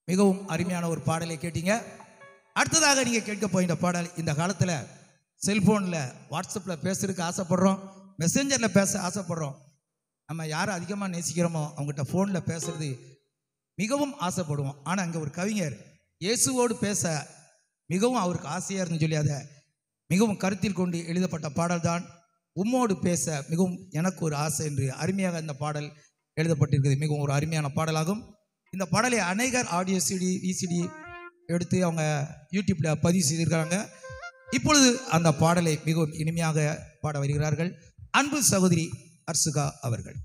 மிகவும் அருமையான ஒரு பாடலை கேட்டீங்க அடுத்ததாக நீங்கள் கேட்க போகின்ற பாடல் இந்த காலத்தில் செல்ஃபோனில் வாட்ஸ்அப்பில் பேசுறதுக்கு ஆசைப்படுறோம் மெசேஞ்சரில் பேச ஆசைப்படுறோம் நம்ம யாரை அதிகமாக நேசிக்கிறோமோ அவங்ககிட்ட ஃபோனில் பேசுறது மிகவும் ஆசைப்படுவோம் ஆனால் அங்கே ஒரு கவிஞர் இயேசுவோடு பேச மிகவும் அவருக்கு ஆசையாக இருந்து சொல்லி அதை மிகவும் கருத்தில் கொண்டு எழுதப்பட்ட பாடல் தான் உம்மோடு பேச மிகவும் எனக்கு ஒரு ஆசை என்று அருமையாக இந்த பாடல் எழுதப்பட்டிருக்கிறது மிகவும் ஒரு அருமையான பாடலாகும் இந்த பாடலை அநேகர் ஆடியோ சிடி விசிடி எடுத்து அவங்க யூடியூப்பில் பதிவு செய்திருக்கிறாங்க இப்பொழுது அந்த பாடலை மிகவும் இனிமையாக பாட வருகிறார்கள் அன்பு சகோதரி அர்சுகா அவர்கள்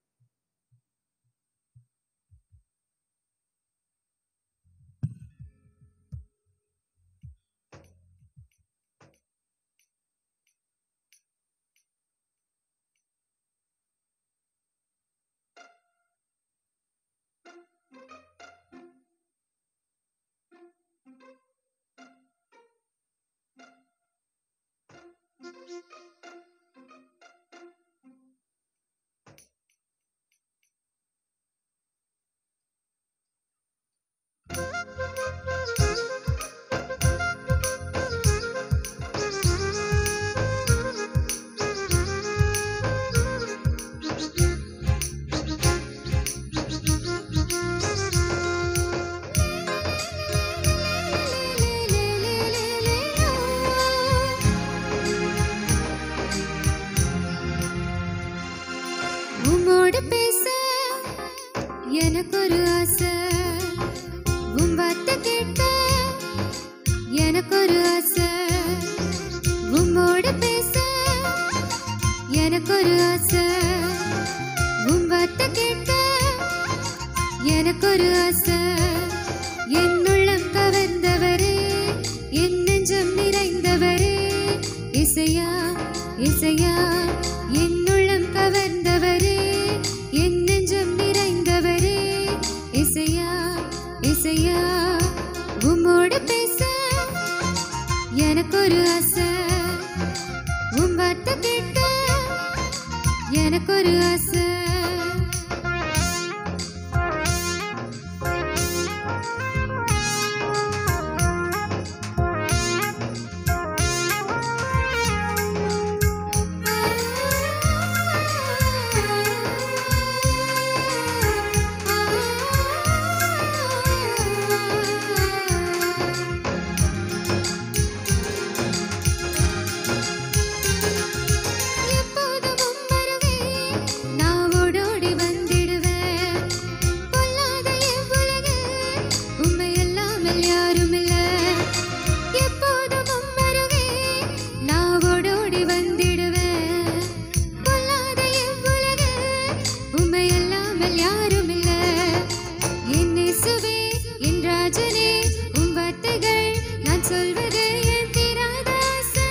உம்மோடு பேச எனக்கு ஒரு ஆசை உன் வார்த்தை கேட்க எனக்கு ஒரு ஆசை உம்மோடு பேச எனக்கு ஒரு ஆசை உன் வார்த்தை கேட்க எனக்கு ஒரு ஆசை என்னுள்ளம் கவர்ந்தவரே என் நெஞ்சம் நிறைந்தவரே இசையா இசையா என்னுள்ளம் கவர்ந்தவரே என் நெஞ்சம் நிறைந்தவரே இசையா இசையா உம்மோடு பேச எனக்கு ஒரு ஆசை உன் வார்த்தை கேட்க எனக்கு ஒரு ஆசை எப்போதும் உம்மருகே நான் ஓடோடி வந்திடுவேன் பொல்லாத இவ்வுலகில் உம்மை இல்லாமல் யாரும் இல்ல எப்போதும் உம்மருகே நான் ஓடோடி வந்திடுவேன் பொல்லாத இவ்வுலகில் உம்மை இல்லாமல் யாரும் இல்ல என் இயேசுவே என் ராஜனே உம் வார்த்தைகள் நான் சொல்வது என் தீராத ஆசை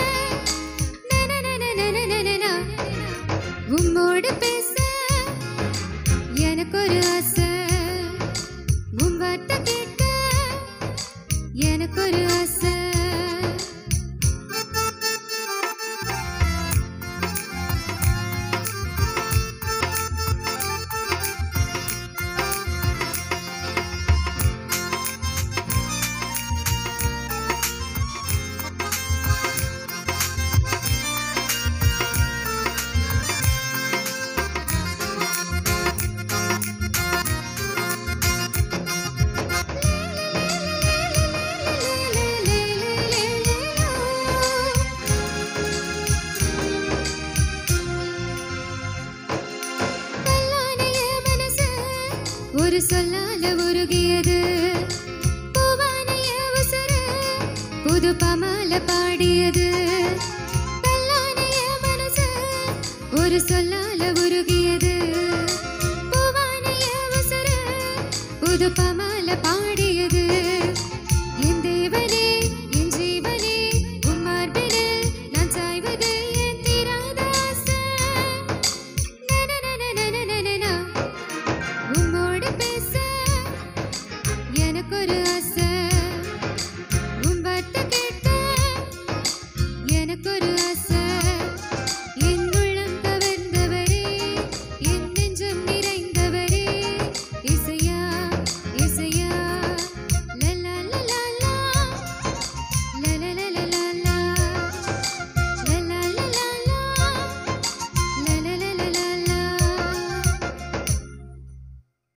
நனனனனனனனனா. உம்மோடு பேச எனக்கு ஒரு ஆசை உம் வார்த்தை கேட்க எனக்கு ஒரு ஆசை கல்லானைய மனசு ஒரு சொல்லால உருகியது பூவானைய உசுரு புது பமால பாடியது கல்லானைய மனசு ஒரு சொல்லால உருகியது பூவானைய உசுரு புது பமால பாடியது